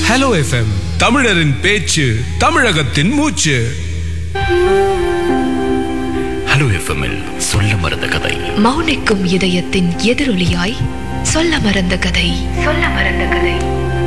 hello FM தமிழரின் பேச்சு தமிழகத்தின் மூச்சு ஹலோ எஃப்எம்மில் சொல்ல மறந்த கதை மௌனிக்கும் இதயத்தின் எதிரொலியாய் சொல்ல மறந்த கதை சொல்ல மறந்த கதை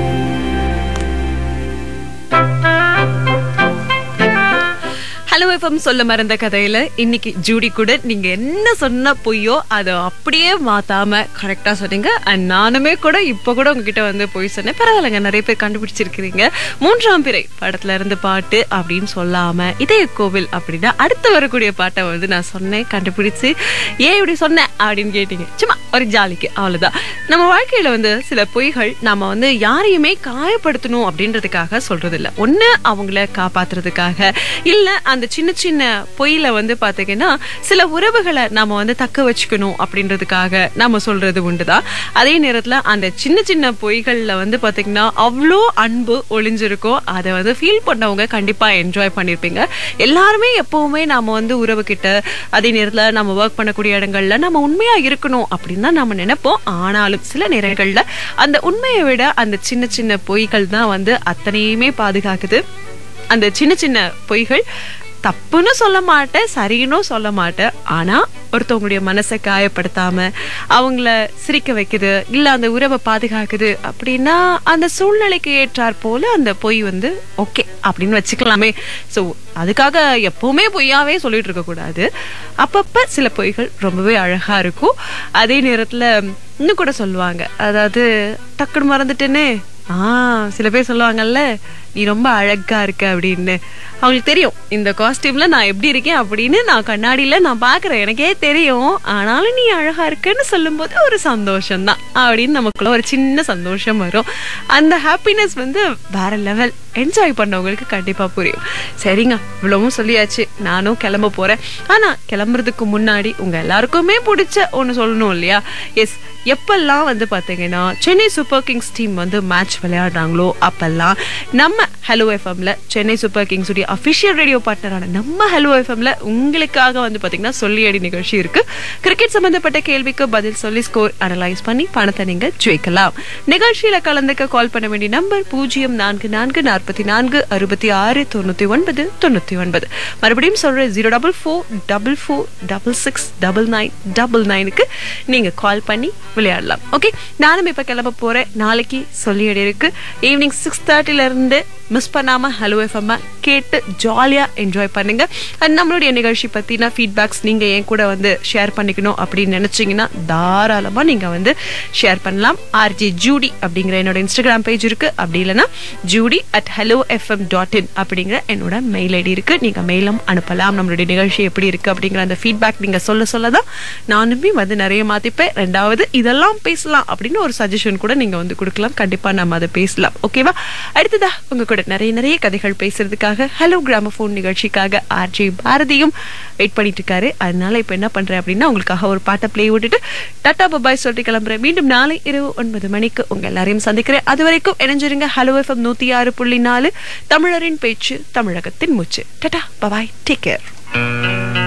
ஹலோ எஃப்எம் சொல்ல மறந்த கதையில இன்னைக்கு ஜூடி கூட நீங்க என்ன சொன்ன பொய்யோ அதை அப்படியே மாத்தாம கரெக்டா சொன்னீங்க அண்ட் நானுமே கூட இப்ப கூட உங்ககிட்ட வந்து பொய் சொன்னேன் பரவாயில்லைங்க நிறைய பேர் கண்டுபிடிச்சிருக்கிறீங்க மூன்றாம் பிறை படத்துல இருந்து பாட்டு அப்படின்னு சொல்லாம இதய கோவில் அப்படின்னா அடுத்து வரக்கூடிய பாட்டை வந்து நான் சொன்னேன் கண்டுபிடிச்சு ஏன் இப்படி சொன்னேன் அப்படின்னு கேட்டீங்க சும்மா ஒரு ஜாலிக்கு அவ்வளவுதான் நம்ம வாழ்க்கையில வந்து சில பொய்கள் நாம வந்து யாரையுமே காயப்படுத்தணும் அப்படின்றதுக்காக சொல்றது இல்ல ஒண்ணு அவங்கள காப்பாத்துறதுக்காக இல்ல அந்த சின்ன சின்ன பொய்யில வந்து பாத்தீங்கன்னா சில உறவுகளை நாம வந்து தக்க வச்சுக்கணும் அப்படின்றதுக்காக நாம சொல்றது உண்டுதான் அதே நேரத்துல அந்த சின்ன சின்ன பொய்கள்ல வந்து பாத்தீங்கன்னா அவ்வளோ அன்பு ஒளிஞ்சிருக்கும் அதை வந்து ஃபீல் பண்ணவங்க கண்டிப்பா என்ஜாய் பண்ணிருப்பீங்க எல்லாருமே எப்பவுமே நாம வந்து உறவு கிட்ட அதே நேரத்துல நம்ம ஒர்க் பண்ணக்கூடிய இடங்கள்ல நம்ம உண்மையா இருக்கணும் அப்படின்னு தான் நம்ம நினைப்போம் ஆனாலும் சில நேரங்கள்ல அந்த உண்மையை விட அந்த சின்ன சின்ன பொய்கள் தான் வந்து அத்தனையுமே பாதுகாக்குது அந்த சின்ன சின்ன பொய்கள் தப்புன்னு சொல்ல மாட்டேன் சரின்னு சொல்ல மாட்டேன் ஆனா ஒருத்தவங்களுடைய மனசை காயப்படுத்தாம அவங்கள சிரிக்க வைக்குது இல்ல அந்த உறவை பாதுகாக்குது அப்படின்னா அந்த சூழ்நிலைக்கு ஏற்றாற் போல அந்த பொய் வந்து ஓகே அப்படின்னு வச்சுக்கலாமே ஸோ அதுக்காக எப்பவுமே பொய்யாவே சொல்லிட்டு இருக்க கூடாது அப்பப்ப சில பொய்கள் ரொம்பவே அழகா இருக்கும் அதே நேரத்துல இன்னும் கூட சொல்லுவாங்க அதாவது டக்குன்னு மறந்துட்டேனே ஆ சில பேர் சொல்லுவாங்கல்ல நீ ரொம்ப அழகா இருக்க அப்படின்னு அவங்களுக்கு தெரியும் இந்த காஸ்டியூம்ல நான் எப்படி இருக்கேன் அப்படின்னு நான் கண்ணாடியில நான் பாக்குறேன் எனக்கே தெரியும் ஆனாலும் நீ அழகா இருக்கன்னு சொல்லும்போது ஒரு சந்தோஷம் தான் அப்படின்னு நமக்குள்ள ஒரு சின்ன சந்தோஷம் வரும் அந்த ஹாப்பினஸ் வந்து வேற லெவல் என்ஜாய் பண்ணவங்களுக்கு கண்டிப்பா புரியும் சரிங்க இவ்வளவும் சொல்லியாச்சு நானும் கிளம்ப போறேன் ஆனா கிளம்புறதுக்கு முன்னாடி உங்க எல்லாருக்குமே பிடிச்ச ஒண்ணு சொல்லணும் இல்லையா எஸ் எப்பெல்லாம் வந்து பாத்தீங்கன்னா சென்னை சூப்பர் கிங்ஸ் டீம் வந்து மேட்ச் விளையாடுறாங்களோ அப்பெல்லாம் நம்ம ஹலோ எஃப்எம்ல சென்னை சூப்பர் கிங்ஸ் உடைய அபிஷியல் ரேடியோ பார்ட்னரான நம்ம ஹலோ எஃப்எம்ல உங்களுக்காக வந்து பாத்தீங்கன்னா சொல்லி அடி நிகழ்ச்சி இருக்கு கிரிக்கெட் சம்பந்தப்பட்ட கேள்விக்கு பதில் சொல்லி ஸ்கோர் அனலைஸ் பண்ணி பணத்தை நீங்க ஜெயிக்கலாம் நிகழ்ச்சியில கலந்துக்க கால் பண்ண வேண்டிய நம்பர் பூஜ்ஜியம் நான்கு நான்கு நாற்பத்தி நான்கு அறுபத்தி ஆறு தொண்ணூத்தி ஒன்பது தொண்ணூத்தி ஒன்பது மறுபடியும் சொல்றேன் zero double four double four double six double nine double நைனுக்கு நீங்க கால் பண்ணி விளையாடலாம் ஓகே நானும் இப்ப கிளம்ப போறேன் நாளைக்கு சொல்லியடி இருக்கு ஈவினிங் சிக்ஸ் தேர்ட்டில இருந்து மிஸ் பண்ணாம ஹலோ எஃப்எம் கேட்டு ஜாலியா என்ஜாய் பண்ணுங்க அண்ட் நம்மளுடைய நிகழ்ச்சி பத்தின ஃபீட்பேக்ஸ் நீங்க என் கூட வந்து ஷேர் பண்ணிக்கணும் அப்படின்னு நினைச்சீங்கன்னா தாராளமா நீங்க வந்து ஷேர் பண்ணலாம் ஆர்ஜே ஜூடி அப்படிங்கிற என்னோட இன்ஸ்டாகிராம் பேஜ் இருக்கு அப்படி இல்லைன்னா Judy at hello FM dot in அப்படிங்கிற என்னோட மெயில் ஐடி இருக்கு நீங்க மெயிலும் அனுப்பலாம் நம்மளுடைய நிகழ்ச்சி எப்படி இருக்கு அப்படிங்கிற அந்த ஃபீட்பேக் நீங்க சொல்ல சொல்ல தான் நானுமே வந்து நிறைய மாத்திப்பேன் ரெண்டாவது இதெல்லாம் பேசலாம் அப்படின்னு ஒரு சஜஷன் கூட நீங்க வந்து கொடுக்கலாம் கண்டிப்பா நம்ம அதை பேசலாம் ஓகேவா அடுத்ததா உங்க கூட நிறைய நிறைய கதைகள் பேசுறதுக்காக ஹலோ கிராமபோன் நிகழ்ச்சிக்காக ஆர்ஜே பாரதியும் வெயிட் பண்ணிட்டு இருக்காரு அதனால இப்ப என்ன பண்றேன் அப்படின்னா உங்களுக்காக ஒரு பாட்டை ப்ளே விட்டுட்டு டாடா பபாய் சொல்லிட்டு கிளம்புறேன் மீண்டும் நாளை இரவு ஒன்பது மணிக்கு உங்க எல்லாரையும் சந்திக்கிறேன் அது வரைக்கும் இணைஞ்சிருங்க ஹலோ எஃப்எம் நூத்தி ஆறு புள்ளி நாலு தமிழரின் பேச்சு தமிழகத்தின் மூச்சு டாடா பபாய் டேக் கேர்